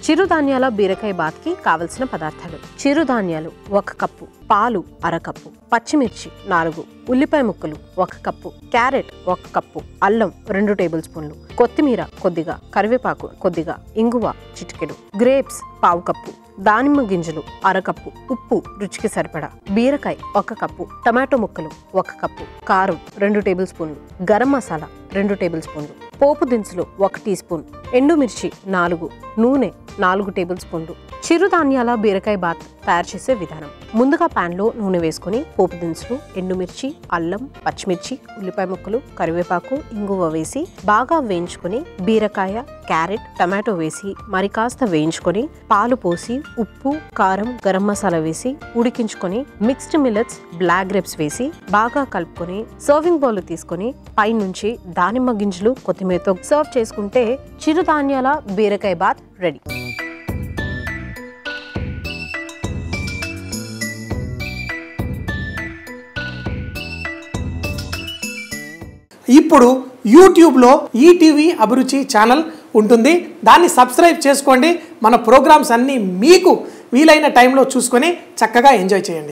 చిరుధాన్యాల బీరకాయ బాత్కి కావలసిన పదార్థాలు చిరుధాన్యాలు ఒక కప్పు పాలు అరకప్పు పచ్చిమిర్చి నాలుగు ఉల్లిపాయ ముక్కలు ఒక కప్పు క్యారెట్ ఒక కప్పు అల్లం రెండు టేబుల్ స్పూన్లు కొత్తిమీర కొద్దిగా కరివేపాకు కొద్దిగా ఇంగువ చిటికెడు గ్రేప్స్ పావు కప్పు దానిమ్మ గింజలు అరకప్పు ఉప్పు రుచికి సరిపడా బీరకాయ ఒక కప్పు టమాటో ముక్కలు ఒక కప్పు కారం రెండు టేబుల్ స్పూన్లు గరం మసాలా రెండు టేబుల్ స్పూన్లు పోపు దినుసులు ఒక టీ స్పూన్ ఎండుమిర్చి నాలుగు నూనె నాలుగు టేబుల్ స్పూన్లు చిరుధాన్యాల బీరకాయ బాత్ తయారు చేసే విధానం ముందుగా pan లో నూనె వేసుకొని పోపు దినుసులు ఎండుమిర్చి అల్లం పచ్చిమిర్చి ఉల్లిపాయ ముక్కలు కరివేపాకు ఇంగువ వేసి బాగా వేయించుకొని బీరకాయ క్యారెట్ టమాటో వేసి మరి కాస్త వేయించుకొని పాలు పోసి ఉప్పు కారం గరం మసాలా వేసి ఉడికించుకొని మిక్స్డ్ మిల్లెట్స్ బ్లాక్ గ్రేప్స్ వేసి బాగా కలుపుకొని సర్వింగ్ బౌల్ తీసుకొని పైనుంచి దానిమ్మ గింజలు కొత్తిమీరతో సర్వ్ చేసుకుంటే చిరుధాన్యాల బీరకాయ బాత్ రెడీ ఇప్పుడు యూట్యూబ్లో ఈటీవీ అభిరుచి ఛానల్ ఉంటుంది దాన్ని సబ్స్క్రైబ్ చేసుకోండి మన ప్రోగ్రామ్స్ అన్నీ మీకు వీలైన టైంలో చూసుకొని చక్కగా ఎంజాయ్ చేయండి